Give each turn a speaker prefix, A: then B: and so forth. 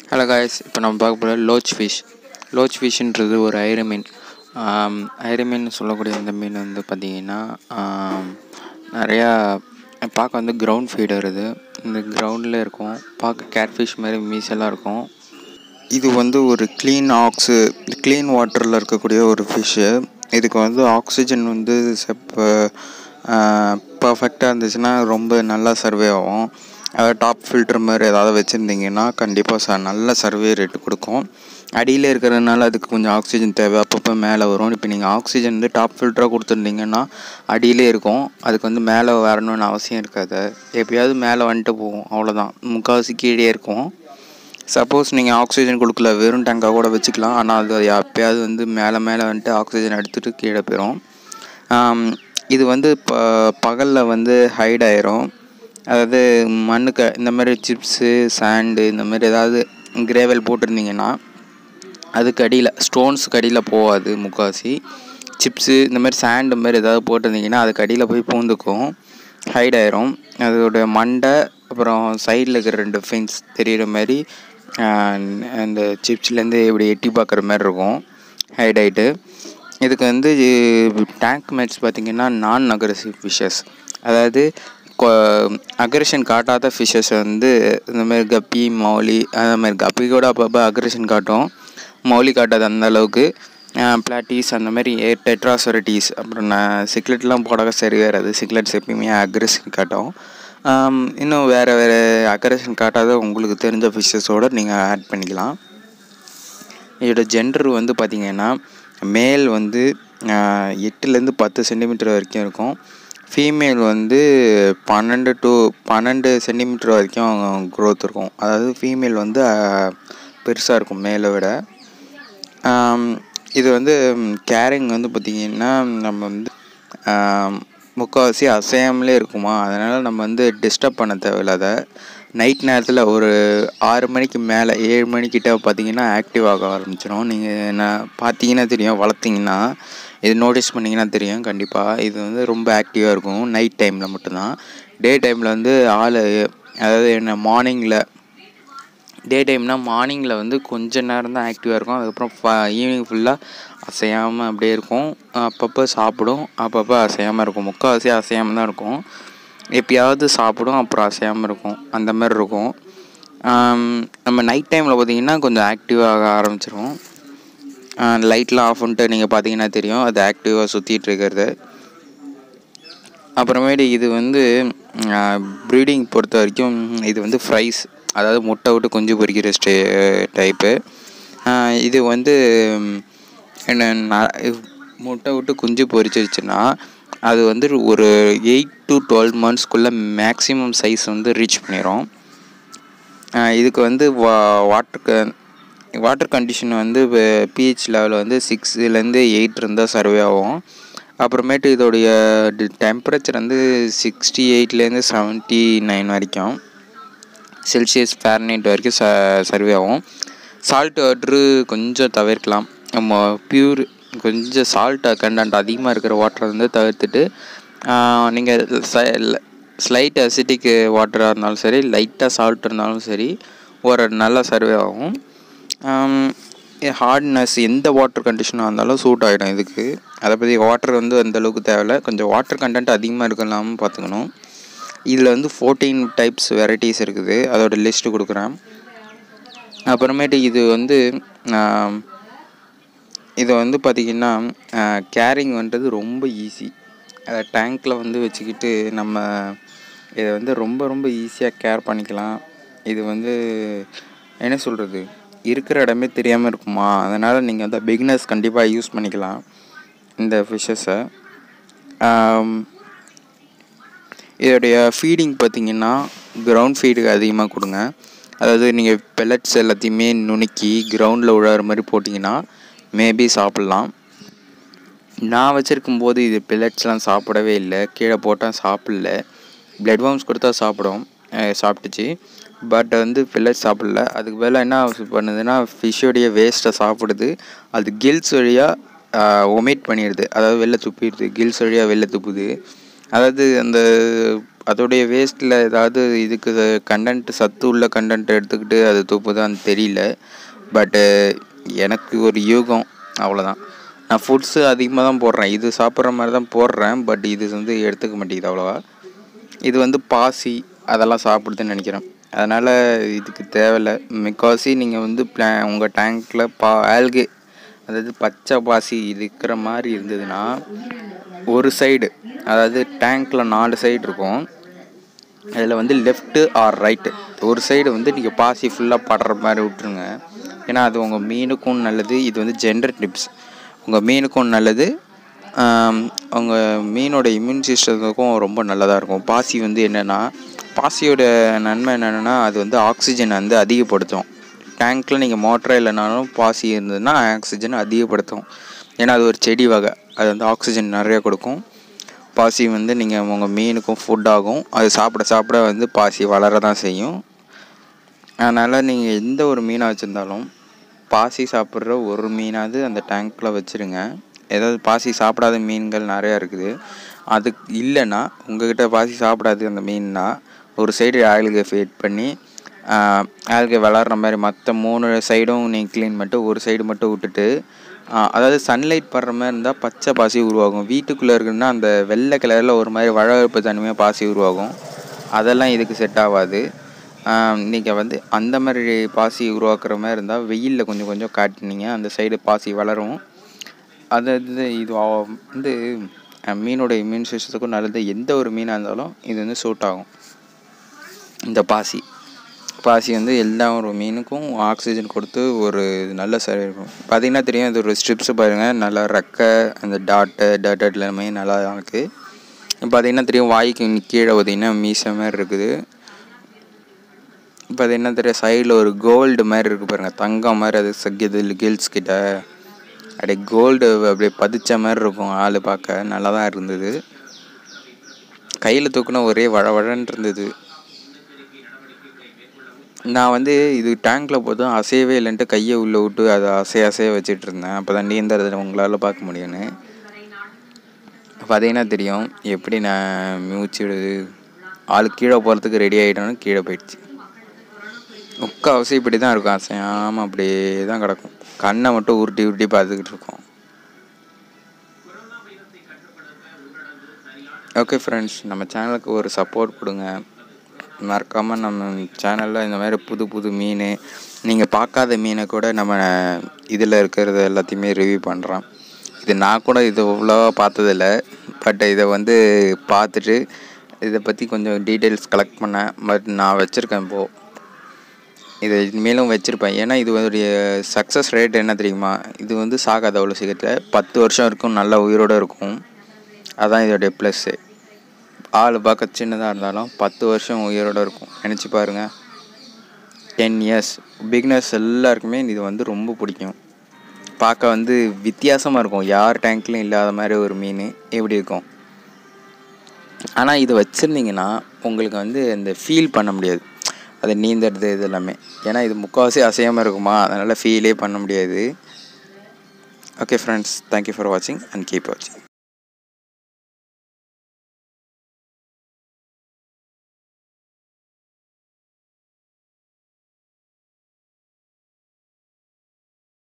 A: hello guys இப்போ நம்ம பார்க்க போகிற லோச் ஃபிஷ் லோச் ஃபிஷ்ன்றது ஒரு ஐர மீன் ஐர மீன் சொல்லக்கூடிய இந்த மீன் வந்து பார்த்திங்கன்னா நிறையா பார்க்க வந்து கிரவுண்ட் ஃபீடர் இது இந்த கிரவுண்டில் இருக்கும் பார்க்க கேட்ஃபிஷ் மாதிரி மீசெல்லாம் இருக்கும் இது வந்து ஒரு க்ளீன் ஆக்ஸு க்ளீன் வாட்டரில் இருக்கக்கூடிய ஒரு ஃபிஷ்ஷு இதுக்கு வந்து ஆக்சிஜன் வந்து செப்ப பர்ஃபெக்டாக இருந்துச்சுன்னா ரொம்ப நல்லா சர்வே ஆகும் அதாவது டாப் ஃபில்டர் மாதிரி ஏதாவது வச்சுருந்தீங்கன்னா கண்டிப்பாக ச நல்ல சர்வே ரேட்டு கொடுக்கும் அடியில் இருக்கிறதுனால அதுக்கு கொஞ்சம் ஆக்சிஜன் தேவை அப்பப்போ மேலே வரும் இப்போ நீங்கள் ஆக்சிஜன் வந்து டாப் ஃபில்டராக கொடுத்துருந்தீங்கன்னா அடியிலே இருக்கும் அதுக்கு வந்து மேலே வரணும்னு அவசியம் இருக்காது எப்பயாவது மேலே வந்துட்டு போகும் அவ்வளோதான் முக்கால்வாசி கீழே இருக்கும் சப்போஸ் நீங்கள் ஆக்சிஜன் கொடுக்கல வெறும் டேங்காக கூட வச்சுக்கலாம் ஆனால் அது எப்பயாவது வந்து மேலே மேலே வந்துட்டு ஆக்சிஜன் எடுத்துகிட்டு கீழே போயிடும் இது வந்து இப்போ பகலில் வந்து ஹைட் ஆயிரும் அதாவது மண்ணுக்கு இந்த மாதிரி சிப்ஸு சாண்டு இந்த மாதிரி ஏதாவது கிரேவல் போட்டிருந்தீங்கன்னா அதுக்கு அடியில் ஸ்டோன்ஸுக்கு அடியில் போகாது முக்கால்வாசி சிப்ஸு இந்த மாதிரி சாண்டு மாதிரி ஏதாவது போட்டிருந்தீங்கன்னா அதுக்கு அடியில் போய் பூந்துக்கும் ஹைட் ஆயிரும் அதோட மண்டை அப்புறம் சைடில் இருக்கிற ரெண்டு ஃபின்ஸ் தெரிகிற மாதிரி அந்த சிப்ஸ்லேருந்து இப்படி எட்டி பார்க்குற மாதிரி இருக்கும் ஹைட் ஆகிட்டு இதுக்கு வந்து டேங்க் மேட்ஸ் பார்த்திங்கன்னா நான் அக்ரஸிவ் ஃபிஷ்ஷஸ் அதாவது அக்ரஷன் காட்டாத ஃபிஷ்ஷஸ் வந்து இந்த மாதிரி கப்பி மௌலி அந்த மாதிரி கப்பி கூட அப்பப்போ அக்ரஷன் காட்டும் மௌலி காட்டாது அந்த அளவுக்கு பிளாட்டிஸ் அந்த மாதிரி டெட்ராசொரிட்டிஸ் அப்புறம் நான் சிக்லெட்லாம் போடாத சரி வராது சிக்லெட்ஸ் எப்பயுமே அக்ரஷன் காட்டும் இன்னும் வேறு வேறு அக்ரஷன் காட்டாத உங்களுக்கு தெரிஞ்ச ஃபிஷ்ஷஸோடு நீங்கள் ஆட் பண்ணிக்கலாம் இதோட ஜெண்டர் வந்து பார்த்திங்கன்னா மேல் வந்து எட்டுலேருந்து பத்து சென்டிமீட்டர் வரைக்கும் இருக்கும் ஃபீமேல் வந்து பன்னெண்டு டு பன்னெண்டு சென்டிமீட்டர் வரைக்கும் க்ரோத் இருக்கும் அதாவது ஃபீமேல் வந்து பெருசாக இருக்கும் மேலை விட இது வந்து கேரிங் வந்து பார்த்திங்கன்னா நம்ம வந்து முக்கால்வாசி அசையாமலே இருக்குமா அதனால் நம்ம வந்து டிஸ்டர்ப் பண்ண தேவையில்ல அதை நைட் நேரத்தில் ஒரு ஆறு மணிக்கு மேலே ஏழு மணிக்கிட்ட பார்த்தீங்கன்னா ஆக்டிவ் ஆக ஆரம்பிச்சிடும் நீங்கள் நான் பார்த்தீங்கன்னா தெரியும் வளர்த்திங்கன்னா இது நோட்டீஸ் பண்ணிங்கன்னா தெரியும் கண்டிப்பாக இது வந்து ரொம்ப ஆக்டிவாக இருக்கும் நைட் டைமில் மட்டும்தான் டே டைமில் வந்து ஆள் அதாவது என்ன மார்னிங்கில் டே டைம்னால் மார்னிங்கில் வந்து கொஞ்ச நேரம் தான் ஆக்டிவாக இருக்கும் அதுக்கப்புறம் ஃப ஈவினிங் ஃபுல்லாக அசையாமல் அப்படியே இருக்கும் அப்பப்போ சாப்பிடும் அப்பப்போ அசையாமல் இருக்கும் முக்கால்வாசி அசையாமல் தான் இருக்கும் எப்பயாவது சாப்பிடும் அப்புறம் அசையாமல் இருக்கும் அந்த மாதிரி இருக்கும் நம்ம நைட் டைமில் பார்த்திங்கன்னா கொஞ்சம் ஆக்டிவாக ஆரம்பிச்சிரும் லைட்லாம் ஆஃப் பண்ணிட்டு நீங்கள் பார்த்தீங்கன்னா தெரியும் அது ஆக்டிவாக சுற்றிட்டு இருக்கிறது அப்புறமேட்டு இது வந்து ப்ரீடிங் பொறுத்த வரைக்கும் இது வந்து ஃப்ரைஸ் அதாவது முட்டை விட்டு குஞ்சு பொறிக்கிற ஸ்டே டைப்பு இது வந்து என்ன முட்டை விட்டு குஞ்சு பொறிச்சிருச்சுன்னா அது வந்து ஒரு எயிட் டு டுவெல் மந்த்ஸ்க்குள்ளே மேக்ஸிமம் சைஸ் வந்து ரீச் பண்ணிடும் இதுக்கு வந்து வா வாட்டருக்கு வாட்டர் கண்டிஷன் வந்து பிஹெச் லெவல் வந்து சிக்ஸ்லேருந்து எயிட் இருந்தால் சர்வே ஆகும் அப்புறமேட்டு இதோடைய டெம்பரேச்சர் வந்து சிக்ஸ்டி எயிட்லேருந்து செவன்ட்டி நைன் வரைக்கும் செல்சியஸ் ஃபேரனைட் வரைக்கும் ச சர்வே ஆகும் சால்ட் வாட்ரு கொஞ்சம் தவிர்க்கலாம் நம்ம பியூர் கொஞ்சம் சால்ட் கண்டென்ட் அதிகமாக இருக்கிற வாட்டரை வந்து தவிர்த்துட்டு நீங்கள் ஸ்லைட் அசிட்டிக் வாட்டராக இருந்தாலும் சரி லைட்டாக சால்ட் இருந்தாலும் சரி ஒரு நல்ல சர்வே ஆகும் ஹார்ட்னஸ் எந்த வாட்டர் கண்டிஷனாக இருந்தாலும் சூட் ஆகிடும் இதுக்கு அதை பற்றி வாட்டர் வந்து அந்தளவுக்கு தேவையில்ல கொஞ்சம் வாட்டர் கண்டென்ட் அதிகமாக இருக்கலாமல் பார்த்துக்கணும் இதில் வந்து ஃபோர்டீன் டைப்ஸ் வெரைட்டிஸ் இருக்குது அதோட லிஸ்ட்டு கொடுக்குறேன் அப்புறமேட்டு இது வந்து இதை வந்து பார்த்திங்கன்னா கேரிங் பண்ணுறது ரொம்ப ஈஸி அதை டேங்க்கில் வந்து வச்சுக்கிட்டு நம்ம இதை வந்து ரொம்ப ரொம்ப ஈஸியாக கேர் பண்ணிக்கலாம் இது வந்து என்ன சொல்கிறது இருக்கிற இடமே தெரியாமல் இருக்குமா அதனால் நீங்கள் வந்து பிக்னஸ் கண்டிப்பாக யூஸ் பண்ணிக்கலாம் இந்த ஃபிஷ்ஷஸை இதோடைய ஃபீடிங் பார்த்திங்கன்னா கிரவுண்ட் ஃபீடுக்கு அதிகமாக கொடுங்க அதாவது நீங்கள் பெல்லட்ஸ் எல்லாத்தையுமே நுணுக்கி கிரவுண்டில் விழாற மாதிரி போட்டிங்கன்னா மேபி சாப்பிட்லாம் நான் வச்சுருக்கும் போது இது பில்லட்ஸ்லாம் சாப்பிடவே இல்லை கீழே போட்டால் சாப்பிடல பிளட் வார்ம்ஸ் கொடுத்தா சாப்பிடும் சாப்பிட்டுச்சு பட் வந்து பில்லட்ஸ் சாப்பிடல அதுக்கு மேலே என்ன பண்ணுதுன்னா ஃபிஷ்ஷோடைய வேஸ்ட்டை சாப்பிடுது அது கில்ஸ் வழியாக ஒமிட் பண்ணிடுது அதாவது வெளில துப்பிடுது கில்ஸ் வழியாக வெளில துப்புது அதாவது அந்த அதோடைய வேஸ்ட்டில் ஏதாவது இதுக்கு கண்டென்ட் சத்து உள்ள கண்டென்ட் எடுத்துக்கிட்டு அது துப்புதான்னு தெரியல பட்டு எனக்கு ஒரு யூகம் அவ்வளோதான் நான் ஃபுட்ஸு அதிகமாக தான் போடுறேன் இது சாப்பிட்ற மாதிரி தான் போடுறேன் பட் இது வந்து எடுத்துக்க மாட்டேங்குது அவ்வளோவா இது வந்து பாசி அதெல்லாம் சாப்பிடுதுன்னு நினைக்கிறேன் அதனால் இதுக்கு தேவையில்லை மிக்காசி நீங்கள் வந்து பிளா உங்கள் டேங்க்கில் பா ஆல்கே அதாவது பச்சை பாசி இருக்கிற மாதிரி இருந்ததுன்னா ஒரு சைடு அதாவது டேங்க்கில் நாலு சைடு இருக்கும் அதில் வந்து லெஃப்ட்டு ஆர் ரைட்டு ஒரு சைடு வந்து நீங்கள் பாசி ஃபுல்லாக படுற மாதிரி விட்ருங்க ஏன்னா அது உங்கள் மீனுக்கும் நல்லது இது வந்து ஜெண்டர் டிப்ஸ் உங்கள் மீனுக்கும் நல்லது உங்கள் மீனோட இம்யூன் சிஸ்டத்துக்கும் ரொம்ப நல்லதாக இருக்கும் பாசி வந்து என்னென்னா பாசியோட நன்மை என்னென்னா அது வந்து ஆக்சிஜன் வந்து அதிகப்படுத்தும் டேங்க்கில் நீங்கள் மோட்டரே இல்லைனாலும் பாசி இருந்ததுன்னா ஆக்சிஜன் அதிகப்படுத்தும் ஏன்னா அது ஒரு செடி வகை அது வந்து ஆக்சிஜன் நிறைய கொடுக்கும் பாசி வந்து நீங்கள் உங்கள் மீனுக்கும் ஃபுட் ஆகும் அது சாப்பிட சாப்பிட வந்து பாசி வளர தான் செய்யும் அதனால் நீங்கள் எந்த ஒரு மீனாக வச்சுருந்தாலும் பாசி சாப்பிட்ற ஒரு மீனாவது அந்த டேங்க்கில் வச்சுருங்க ஏதாவது பாசி சாப்பிடாத மீன்கள் நிறையா இருக்குது அது இல்லைன்னா உங்கள்கிட்ட பாசி சாப்பிடாது அந்த மீன்னா ஒரு சைடு ஆயிலுக்கு ஃபீட் பண்ணி ஆல்கே வளர்கிற மாதிரி மற்ற மூணு சைடும் நீங்கள் க்ளீன் பண்ணிட்டு ஒரு சைடு மட்டும் விட்டுட்டு அதாவது சன்லைட் படுற மாதிரி இருந்தால் பச்சை பாசி உருவாகும் வீட்டுக்குள்ளே இருக்குன்னா அந்த வெள்ளை கலரில் ஒரு மாதிரி வழவழப்பு தனிமையாக பாசி உருவாகும் அதெல்லாம் இதுக்கு செட் ஆகாது நீங்கள் வந்து அந்த மாதிரி பாசி உருவாக்குற மாதிரி இருந்தால் வெயிலில் கொஞ்சம் கொஞ்சம் காட்டினீங்க அந்த சைடு பாசி வளரும் அதாவது இது வந்து மீனோட இம்யூன் சிஸ்டத்துக்கும் நல்லது எந்த ஒரு மீனாக இருந்தாலும் இது வந்து சூட் ஆகும் இந்த பாசி பாசி வந்து எல்லா ஒரு மீனுக்கும் ஆக்சிஜன் கொடுத்து ஒரு நல்ல சரி இருக்கும் பார்த்திங்கன்னா தெரியும் இது ஒரு ஸ்ட்ரிப்ஸ் பாருங்கள் நல்லா ரெக்கை அந்த டாட்டு டாட்டட் எல்லாமே நல்லா இருக்குது பார்த்திங்கன்னா தெரியும் வாய்க்கு கீழே பார்த்திங்கன்னா மீச மாதிரி இருக்குது பார்த்திங்கன்னா தெரியும் சைடில் ஒரு கோல்டு மாதிரி இருக்குது பாருங்கள் தங்கம் மாதிரி அது சக்கியது கேர்ள்ஸ் கிட்ட அப்படியே கோல்டு அப்படியே பதிச்ச மாதிரி இருக்கும் ஆள் பார்க்க நல்லா தான் இருந்தது கையில் தூக்குன ஒரே வழவழன்னு இருந்தது நான் வந்து இது டேங்க்கில் போதும் அசையவே இல்லைன்ட்டு கையை உள்ளே விட்டு அதை அசைய அசைய வச்சுட்டு இருந்தேன் அப்போ தான் நீந்தறதை உங்களால் பார்க்க முடியும்னு பார்த்தீங்கன்னா தெரியும் எப்படி நான் மியூச்சிடுது ஆள் கீழே போகிறதுக்கு ரெடி ஆகிட்டோன்னு கீழே போயிடுச்சு முக்கால்வாசி இப்படி தான் இருக்கும் அசையாமல் அப்படியே தான் கிடக்கும் கண்ணை மட்டும் உருட்டி உருட்டி பார்த்துக்கிட்டு இருக்கோம் ஓகே ஃப்ரெண்ட்ஸ் நம்ம சேனலுக்கு ஒரு சப்போர்ட் கொடுங்க மறக்காமல் நம்ம சேனலில் இந்த மாதிரி புது புது மீன் நீங்கள் பார்க்காத மீனை கூட நம்ம இதில் இருக்கிறது எல்லாத்தையுமே ரிவ்யூ பண்ணுறோம் இது நான் கூட இது அவ்வளோவா பார்த்ததில்ல பட் இதை வந்து பார்த்துட்டு இதை பற்றி கொஞ்சம் டீட்டெயில்ஸ் கலெக்ட் பண்ணேன் பட் நான் வச்சுருக்கேன் இப்போது இதை மேலும் வச்சுருப்பேன் ஏன்னா இது வந்து சக்ஸஸ் ரேட் என்ன தெரியுமா இது வந்து சாகாது அவ்வளோ சீக்கிரத்தில் பத்து வருஷம் இருக்கும் நல்ல உயிரோடு இருக்கும் அதுதான் இதோடைய ப்ளஸ்ஸு ஆள் பார்க்க சின்னதாக இருந்தாலும் பத்து வருஷம் உயிரோடு இருக்கும் நினச்சி பாருங்கள் டென் இயர்ஸ் பிக்னஸ் எல்லாருக்குமே இது வந்து ரொம்ப பிடிக்கும் பார்க்க வந்து வித்தியாசமாக இருக்கும் யார் டேங்க்லையும் இல்லாத மாதிரி ஒரு மீன் எப்படி இருக்கும் ஆனால் இது வச்சுருந்தீங்கன்னா உங்களுக்கு வந்து இந்த ஃபீல் பண்ண முடியாது அது நீந்துறது இது எல்லாமே ஏன்னா இது முக்கால்வாசி அசையாமல் இருக்குமா அதனால் ஃபீலே பண்ண முடியாது ஓகே ஃப்ரெண்ட்ஸ் தேங்க்யூ ஃபார் வாட்சிங் அண்ட் கீப் வாட்சிங்